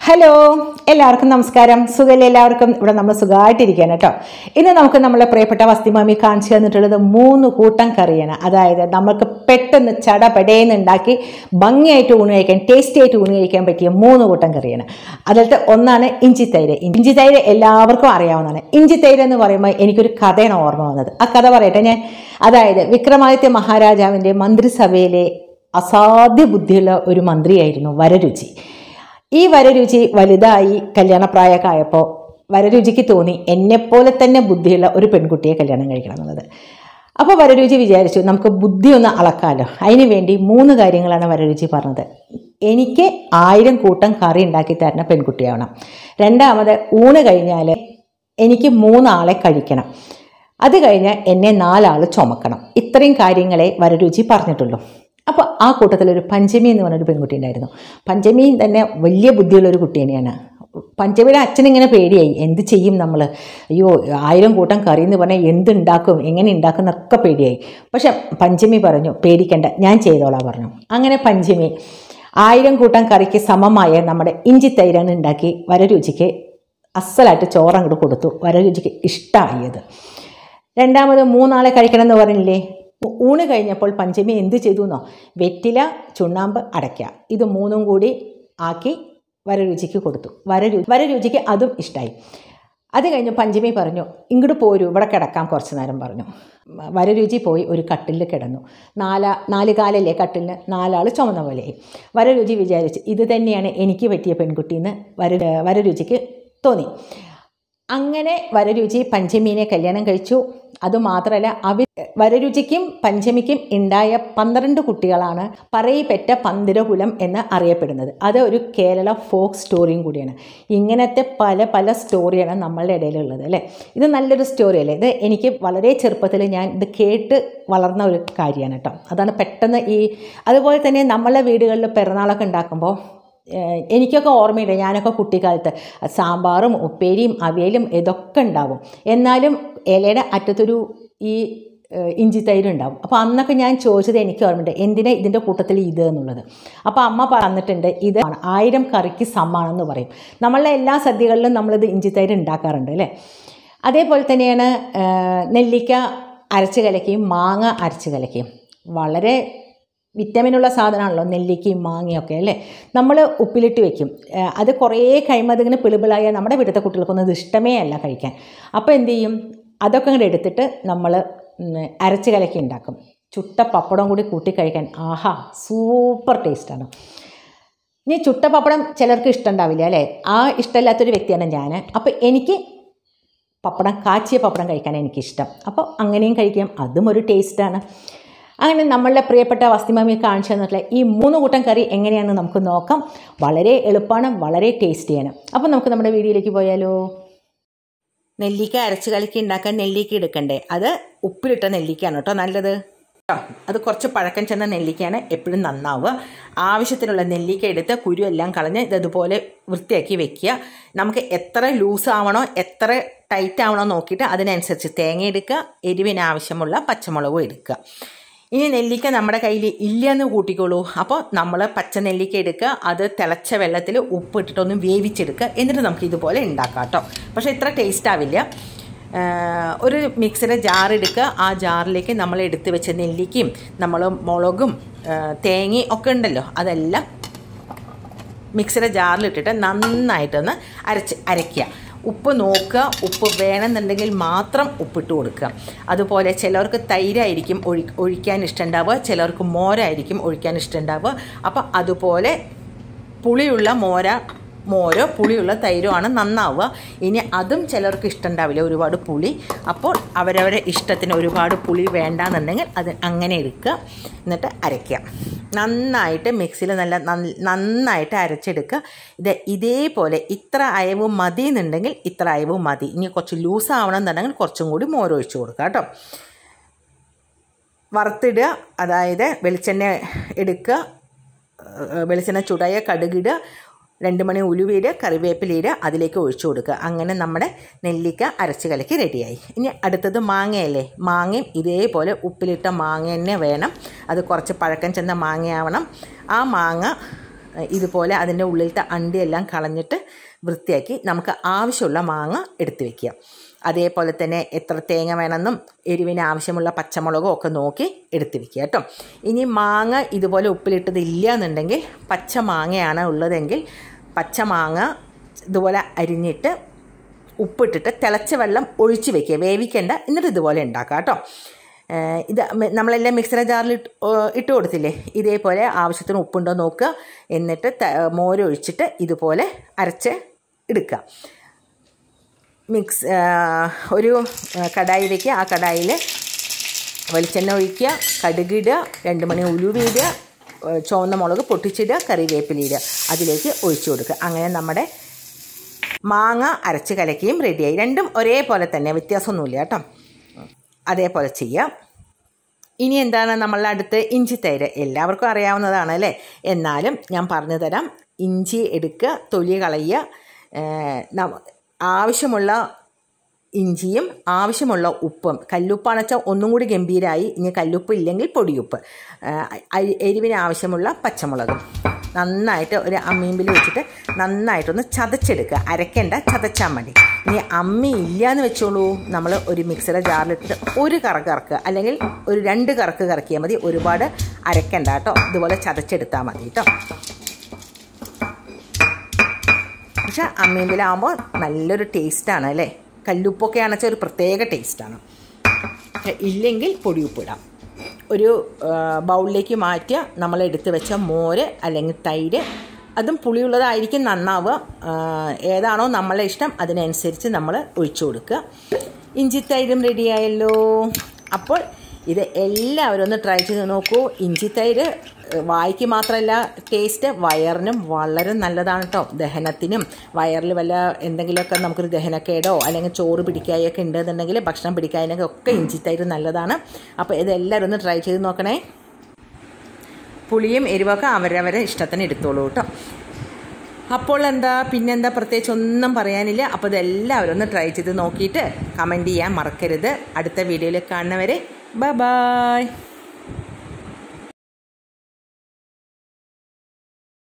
hello എല്ലാവർക്കും നമസ്കാരം സുഖമല്ലേ എല്ലാവർക്കും ഇവിടെ നമ്മൾ സുഖമായിട്ടിരിക്കുകയാണ് കേട്ടോ ഇന്ന് നമുക്ക് നമ്മളെ പ്രിയപ്പെട്ട വസ്തിമാമി കാണിച്ചു തന്നിട്ടുള്ളത് മൂന്ന് കൂട്ടം കറിയാണ് അതായത് നമുക്ക് പെട്ടെന്ന് ചടപടേന്ന് ഉണ്ടാക്കി ഭംഗിയായിട്ട് ഊണ് കഴിക്കാൻ ടേസ്റ്റി ആയിട്ട് ഊണ് കഴിക്കാൻ പറ്റിയ മൂന്ന് കൂട്ടം കറിയാണ് അതിലത്തെ ഒന്നാണ് ഇഞ്ചി തൈര് ഇഞ്ചി തൈര് എല്ലാവർക്കും അറിയാവുന്നതാണ് ഇഞ്ചി തൈര് എന്ന് പറയുമ്പോൾ എനിക്കൊരു കഥയാണ് ഓർമ്മ വന്നത് ആ കഥ പറയട്ടെ ഞാൻ അതായത് വിക്രമാദിത്യ മഹാരാജാവിൻ്റെ മന്ത്രിസഭയിലെ അസാധ്യ ബുദ്ധിയുള്ള ഒരു മന്ത്രിയായിരുന്നു വരരുചി ഈ വരരുചി വലുതായി കല്യാണപ്രായമൊക്കെ ആയപ്പോൾ വരരുചിക്ക് തോന്നി എന്നെപ്പോലെ തന്നെ ബുദ്ധിയുള്ള ഒരു പെൺകുട്ടിയെ കല്യാണം കഴിക്കണം എന്നുള്ളത് അപ്പോൾ വരരുചി വിചാരിച്ചു നമുക്ക് ബുദ്ധി ഒന്ന് അളക്കാമല്ലോ അതിന് വേണ്ടി മൂന്ന് കാര്യങ്ങളാണ് വരരുചി പറഞ്ഞത് എനിക്ക് ആയിരം കൂട്ടം കറി ഉണ്ടാക്കി തരുന്ന പെൺകുട്ടിയാവണം രണ്ടാമത് ഊണ് കഴിഞ്ഞാൽ എനിക്ക് മൂന്നാളെ കഴിക്കണം അത് കഴിഞ്ഞ് എന്നെ നാലാൾ ചുമക്കണം ഇത്രയും കാര്യങ്ങളെ വരരുചി പറഞ്ഞിട്ടുള്ളൂ അപ്പോൾ ആ കൂട്ടത്തിൽ ഒരു പഞ്ചമി എന്ന് പറഞ്ഞൊരു പെൺകുട്ടി ഉണ്ടായിരുന്നു പഞ്ചമി തന്നെ വലിയ ബുദ്ധിയുള്ള ഒരു കുട്ടി തന്നെയാണ് പഞ്ചമിയുടെ അച്ഛനിങ്ങനെ പേടിയായി എന്ത് ചെയ്യും നമ്മൾ അയ്യോ ആയിരം കൂട്ടം കറി എന്ന് പറഞ്ഞാൽ എന്തുണ്ടാക്കും എങ്ങനെ ഉണ്ടാക്കും എന്നൊക്കെ പേടിയായി പക്ഷെ പഞ്ചമി പറഞ്ഞു പേടിക്കണ്ട ഞാൻ ചെയ്തോളാം പറഞ്ഞു അങ്ങനെ പഞ്ചമി ആയിരം കൂട്ടം കറിക്ക് സമമായ നമ്മുടെ ഇഞ്ചി തൈരാണ് ഉണ്ടാക്കി വരരുചിക്ക് അസലായിട്ട് ചോറങ്ങോട്ട് കൊടുത്തു വരരുചിക്ക് ഇഷ്ടമായത് രണ്ടാമത് മൂന്നാളെ കഴിക്കണം എന്ന് പറഞ്ഞില്ലേ ഊ- ഊണ് കഴിഞ്ഞപ്പോൾ പഞ്ചമി എന്ത് ചെയ്തു എന്നോ വെറ്റില ചുണ്ണാമ്പ് അടയ്ക്ക ഇത് മൂന്നും കൂടി ആക്കി വരരുചിക്ക് കൊടുത്തു വരരു വരരുചിക്ക് അതും ഇഷ്ടമായി അത് കഴിഞ്ഞ് പഞ്ചമി പറഞ്ഞു ഇങ്ങോട്ട് പോരൂ ഇവിടെ കിടക്കാം കുറച്ച് നേരം പറഞ്ഞു വരരുചി പോയി ഒരു കട്ടിലിൽ കിടന്നു നാലാ നാല് കാലല്ലേ കട്ടിലിന് നാലാൾ ചുമന്ന പോലെയായി വരരുചി വിചാരിച്ചു ഇത് തന്നെയാണ് എനിക്ക് പറ്റിയ പെൺകുട്ടിയെന്ന് വര വരരുചിക്ക് തോന്നി അങ്ങനെ വരരുചി പഞ്ചമീനെ കല്യാണം കഴിച്ചു അതുമാത്രമല്ല അവർ വരരുചിക്കും പഞ്ചമിക്കും ഉണ്ടായ പന്ത്രണ്ട് കുട്ടികളാണ് പറയിപ്പെറ്റ പന്തിരകുലം എന്ന് അറിയപ്പെടുന്നത് അത് ഒരു കേരള ഫോക്ക് സ്റ്റോറിയും കൂടിയാണ് ഇങ്ങനത്തെ പല പല സ്റ്റോറിയാണ് നമ്മളുടെ ഇടയിലുള്ളത് അല്ലേ ഇത് നല്ലൊരു സ്റ്റോറി അല്ലേ ഇത് എനിക്ക് വളരെ ചെറുപ്പത്തിൽ ഞാൻ ഇത് കേട്ട് വളർന്ന ഒരു കാര്യമാണ് കേട്ടോ അതാണ് പെട്ടെന്ന് ഈ അതുപോലെ തന്നെ നമ്മളെ വീടുകളിൽ പിറന്നാളൊക്കെ ഉണ്ടാക്കുമ്പോൾ ഏഹ് എനിക്കൊക്കെ ഓർമ്മയില്ല ഞാനൊക്കെ കുട്ടിക്കാലത്ത് സാമ്പാറും ഉപ്പേരിയും അവിയലും ഇതൊക്കെ ഉണ്ടാവും എന്നാലും ഇലയുടെ അറ്റത്തൊരു ഈ ഏഹ് ഇഞ്ചി തൈര് ഉണ്ടാവും അപ്പോൾ അന്നൊക്കെ ഞാൻ ചോദിച്ചത് എനിക്ക് ഓർമ്മയുണ്ട് എന്തിനാ ഇതിൻ്റെ കൂട്ടത്തിൽ ഇത് എന്നുള്ളത് അപ്പോൾ അമ്മ പറഞ്ഞിട്ടുണ്ട് ഇത് ആണ് ആയിരം കറിക്ക് സമ്മാണെന്ന് പറയും നമ്മളുടെ എല്ലാ സദ്യകളിലും നമ്മളിത് ഇഞ്ചി തൈര് ഉണ്ടാക്കാറുണ്ട് അല്ലേ അതേപോലെ തന്നെയാണ് ഏഹ് നെല്ലിക്ക അരച്ച് കലക്കിയും മാങ്ങ അരച്ച് കലക്കിയും വളരെ വിറ്റമിനുള്ള സാധനമാണല്ലോ നെല്ലിക്കയും മാങ്ങയൊക്കെ അല്ലേ നമ്മൾ ഉപ്പിലിട്ട് വെക്കും ഏഹ് അത് കുറേ കഴിയുമ്പോൾ അതിങ്ങനെ പിളിപിളായ നമ്മുടെ വീട്ടിലത്തെ കുട്ടികൾക്കൊന്നും ഇത് ഇഷ്ടമേ അല്ല കഴിക്കാൻ അപ്പോൾ എന്ത് ചെയ്യും അതൊക്കെ ഇങ്ങോട്ട് എടുത്തിട്ട് നമ്മൾ അരച്ച് കലക്കി ഉണ്ടാക്കും ചുട്ട പപ്പടം കൂടി കൂട്ടി കഴിക്കാൻ ആഹാ സൂപ്പർ ടേസ്റ്റാണ് ഇനി ചുട്ട പപ്പടം ചിലർക്ക് ഇഷ്ടമുണ്ടാവില്ല അല്ലേ ആ ഇഷ്ടമില്ലാത്തൊരു വ്യക്തിയാണ് ഞാൻ അപ്പോൾ എനിക്ക് പപ്പടം കാച്ചിയ പപ്പടം കഴിക്കാൻ എനിക്കിഷ്ടം അപ്പോൾ അങ്ങനെയും കഴിക്കാം അതും ഒരു ടേസ്റ്റാണ് അങ്ങനെ നമ്മളുടെ പ്രിയപ്പെട്ട വസ്തിമാമി കാണിച്ചു തന്നിട്ടുള്ള ഈ മൂന്ന് കൂട്ടം കറി എങ്ങനെയാണെന്ന് നമുക്ക് നോക്കാം വളരെ എളുപ്പമാണ് വളരെ ടേസ്റ്റിയാണ് അപ്പോൾ നമുക്ക് നമ്മുടെ വീഡിയോയിലേക്ക് പോയാലോ നെല്ലിക്ക അരച്ച് കലക്കി ഉണ്ടാക്കാൻ നെല്ലിക്ക എടുക്കണ്ടേ അത് ഉപ്പിലിട്ട നെല്ലിക്കയാണ് കേട്ടോ നല്ലത് കേട്ടോ അത് കുറച്ച് പഴക്കം ചെന്ന നെല്ലിക്കയാണ് എപ്പോഴും നന്നാവുക ആവശ്യത്തിനുള്ള നെല്ലിക്ക എടുത്ത് കുരു എല്ലാം കളഞ്ഞ് ഇതുപോലെ വൃത്തിയാക്കി വെക്കുക നമുക്ക് എത്ര ലൂസ് ആവണോ എത്ര ടൈറ്റ് ആവണോ നോക്കിയിട്ട് അതിനനുസരിച്ച് തേങ്ങ എടുക്കുക എരിവിന് ആവശ്യമുള്ള പച്ചമുളകും എടുക്കുക ഇനി നെല്ലിക്ക നമ്മുടെ കയ്യിൽ ഇല്ലയെന്ന് കൂട്ടിക്കോളൂ അപ്പോൾ നമ്മൾ പച്ച നെല്ലിക്ക എടുക്കുക അത് തിളച്ച വെള്ളത്തിൽ ഉപ്പ് ഇട്ടിട്ടൊന്ന് വേവിച്ചെടുക്കുക എന്നിട്ട് നമുക്ക് ഇതുപോലെ ഉണ്ടാക്കാം കേട്ടോ പക്ഷേ ഇത്ര ടേസ്റ്റ് ആവില്ല ആഹ് ഒരു മിക്സിയുടെ ജാർ എടുക്കുക ആ ജാറിലേക്ക് നമ്മൾ എടുത്ത് വെച്ച നെല്ലിക്കയും നമ്മൾ മുളകും ആഹ് തേങ്ങയും ഒക്കെ ഉണ്ടല്ലോ അതെല്ലാം മിക്സിയുടെ ജാറിലിട്ടിട്ട് നന്നായിട്ടൊന്ന് അരച്ച് അരയ്ക്കുക ഉപ്പ് നോക്കുക ഉപ്പ് വേണമെന്നുണ്ടെങ്കിൽ മാത്രം ഉപ്പിട്ട് കൊടുക്കുക അതുപോലെ ചിലർക്ക് തൈരായിരിക്കും ഒഴി ഒഴിക്കാൻ ഇഷ്ടമുണ്ടാവുക ചിലർക്ക് മോരായിരിക്കും ഒഴിക്കാൻ ഇഷ്ടമുണ്ടാവുക അപ്പോൾ അതുപോലെ പുളിയുള്ള മോര മോരോ പുളിയുള്ള തൈരോ ആണ് നന്നാവുക ഇനി അതും ചിലർക്ക് ഇഷ്ടമുണ്ടാവില്ല ഒരുപാട് പുളി അപ്പോൾ അവരവരെ ഇഷ്ടത്തിന് ഒരുപാട് പുളി വേണ്ടാന്നുണ്ടെങ്കിൽ അത് അങ്ങനെ എടുക്കുക എന്നിട്ട് അരയ്ക്കുക നന്നായിട്ട് മിക്സിയിൽ നല്ല നന്ന- നന്നായിട്ട് അരച്ചെടുക്കുക ഇത് ഇതേപോലെ ഇത്ര അയവ് മതി എന്നുണ്ടെങ്കിൽ ഇത്ര അയവ് മതി ഇനി കുറച്ച് ലൂസ് ആവണം എന്നുണ്ടെങ്കിൽ കുറച്ചും കൂടി മോരൊഴിച്ച് കൊടുക്കുക കേട്ടോ വറുത്തിടുക അതായത് വെളിച്ചെണ്ണ എടുക്കുക ഏഹ് വെളിച്ചെണ്ണ ചുടയ കടുകിടുക രണ്ട് മണി ഉലുവയിടുക കറിവേപ്പിലയിടുക അതിലേക്ക് ഒഴിച്ചു കൊടുക്കുക അങ്ങനെ നമ്മുടെ നെല്ലിക്ക അരച്ച് കലക്കി റെഡിയായി ഇനി അടുത്തത് മാങ്ങയല്ലേ മാങ്ങയും ഇതേപോലെ ഉപ്പിലിട്ട മാങ്ങ തന്നെ വേണം അത് കുറച്ച് പഴക്കം ചെന്ന മാങ്ങയാവണം ആ മാങ്ങ ഏഹ് ഇതുപോലെ അതിൻ്റെ ഉള്ളിലത്തെ അണ്ടിയെല്ലാം കളഞ്ഞിട്ട് വൃത്തിയാക്കി നമുക്ക് ആവശ്യമുള്ള മാങ്ങ എടുത്ത് വെക്കുക അതേപോലെ തന്നെ എത്ര തേങ്ങ വേണമെന്നും എരിവിന് ആവശ്യമുള്ള പച്ചമുളകും ഒക്കെ നോക്കി എടുത്ത് വെക്കുക കേട്ടോ ഇനി മാങ്ങ ഇതുപോലെ ഉപ്പിലിട്ടത് ഇല്ല എന്നുണ്ടെങ്കിൽ പച്ച മാങ്ങയാണ് ഉള്ളതെങ്കിൽ പച്ച മാങ്ങ ഇതുപോലെ അരിഞ്ഞിട്ട് ഉപ്പിട്ടിട്ട് തിളച്ച വെള്ളം ഒഴിച്ച് വെക്കുക വേവിക്കേണ്ട എന്നിട്ട് ഇതുപോലെ ഉണ്ടാക്കാം കേട്ടോ ഏഹ് ഇത് മ- നമ്മളെല്ലാം മിക്സറ ജാറിൽ ഇട്ട് ഓ- ഇട്ട് കൊടുത്തില്ലേ ഇതേപോലെ ആവശ്യത്തിന് ഉപ്പുണ്ടോ നോക്കുക എന്നിട്ട് ത- മോരൊഴിച്ചിട്ട് ഇതുപോലെ അരച്ച് എടുക്കുക മിക്സ് ആ, ഒരു ആ, കടായി വയ്ക്കുക ആ കടായിൽ വെളിച്ചെണ്ണ ഒഴിക്കുക കടുകിടുക രണ്ട് മണി ഉലുവിടുക ഏ, ചുവന്ന മുളക് പൊട്ടിച്ചിടുക കറിവേപ്പില ഇടുക അതിലേക്ക് ഒഴിച്ചു കൊടുക്കുക അങ്ങനെ നമ്മുടെ മാങ്ങ അരച്ച് കലക്കിയും റെഡിയായി രണ്ടും ഒരേപോലെ തന്നെ വ്യത്യാസമൊന്നുമില്ല കേട്ടോ അതേപോലെ ചെയ്യാം ഇനി എന്താണ് നമ്മളുടെ അടുത്ത് ഇഞ്ചി തൈര് എല്ലാവർക്കും അറിയാവുന്നതാണ് അല്ലേ എന്നാലും ഞാൻ പറഞ്ഞു തരാം ഇഞ്ചി എടുക്കുക തൊലി കളയുക ഏഹ് ന- ആവശ്യമുള്ള ഇഞ്ചിയും ആവശ്യമുള്ള ഉപ്പും കല്ലുപ്പാണെന്ന് വെച്ചാൽ ഒന്നും കൂടി ഗംഭീരമായി ഇനി കല്ലുപ്പ് ഇല്ലെങ്കിൽ പൊടിയുപ്പ് ഏഹ് അരി- എരിവിന് ആവശ്യമുള്ള പച്ചമുളകും നന്നായിട്ട് ഒരു അമ്മീമ്പിൽ വെച്ചിട്ട് നന്നായിട്ടൊന്ന് ചതച്ചെടുക്കുക അരയ്ക്കേണ്ട ചതച്ചാൽ മതി ഇനി അമ്മി ഇല്ല എന്ന് വെച്ചോളൂ നമ്മൾ ഒരു മിക്സിയുടെ ജാറിലിട്ടിട്ട് ഒരു കറക്ക് കറക്കുക അല്ലെങ്കിൽ ഒരു രണ്ട് കറക്ക് കറക്കിയാൽ മതി ഒരുപാട് അരയ്ക്കണ്ട കേട്ടോ ഇതുപോലെ ചതച്ചെടുത്താൽ മതി കേട്ടോ പക്ഷെ അമ്മീമ്പിലാകുമ്പോൾ നല്ലൊരു ടേസ്റ്റാണ് അല്ലേ കല്ലുപ്പൊക്കെ ആണെന്ന് ഒരു പ്രത്യേക ടേസ്റ്റാണ് പക്ഷെ ഇല്ലെങ്കിൽ പൊടിയുപ്പിടാം ഒരു ആ, ബൗളിലേക്ക് മാറ്റുക നമ്മൾ എടുത്ത് വെച്ച മോര് അല്ലെങ്കിൽ തൈര് അതും പുളിയുള്ളതായിരിക്കും നന്നാവുക ആ, ഏതാണോ നമ്മളെ ഇഷ്ടം അതിനനുസരിച്ച് നമ്മൾ ഒഴിച്ചു കൊടുക്കുക ഇഞ്ചി തൈരും റെഡിയായല്ലോ അപ്പോൾ ഇത് എല്ലാവരും ഒന്ന് ട്രൈ ചെയ്ത് നോക്കൂ ഇഞ്ചി തൈര് ഏഹ്, വായ്ക്ക് മാത്രമല്ല ടേസ്റ്റ് വയറിനും വളരെ നല്ലതാണ് കേട്ടോ ദഹനത്തിനും വയറിൽ വല്ല എന്തെങ്കിലുമൊക്കെ നമുക്കൊരു ദഹനക്കേടോ അല്ലെങ്കിൽ ചോറ് പിടിക്കായൊക്കെ ഉണ്ടെന്നുണ്ടെങ്കിൽ ഭക്ഷണം പിടിക്കാനൊക്കെ ഒക്കെ ഇഞ്ചി തൈര് നല്ലതാണ് അപ്പോൾ ഇതെല്ലാവരും ഒന്ന് ട്രൈ ചെയ്ത് നോക്കണേ പുളിയും എരിവൊക്കെ അവരവരെ ഇഷ്ടത്തിന് എടുത്തോളൂ കേട്ടോ അപ്പോൾ എന്താ പിന്നെന്താ പ്രത്യേകിച്ച് ഒന്നും പറയാനില്ല അപ്പോൾ ഇതെല്ലാവരും ഒന്ന് ട്രൈ ചെയ്ത് നോക്കിയിട്ട് കമൻറ്റ് ചെയ്യാൻ മറക്കരുത് അടുത്ത വീഡിയോയിൽ കാണുന്നവരെ ബൈ ബായ്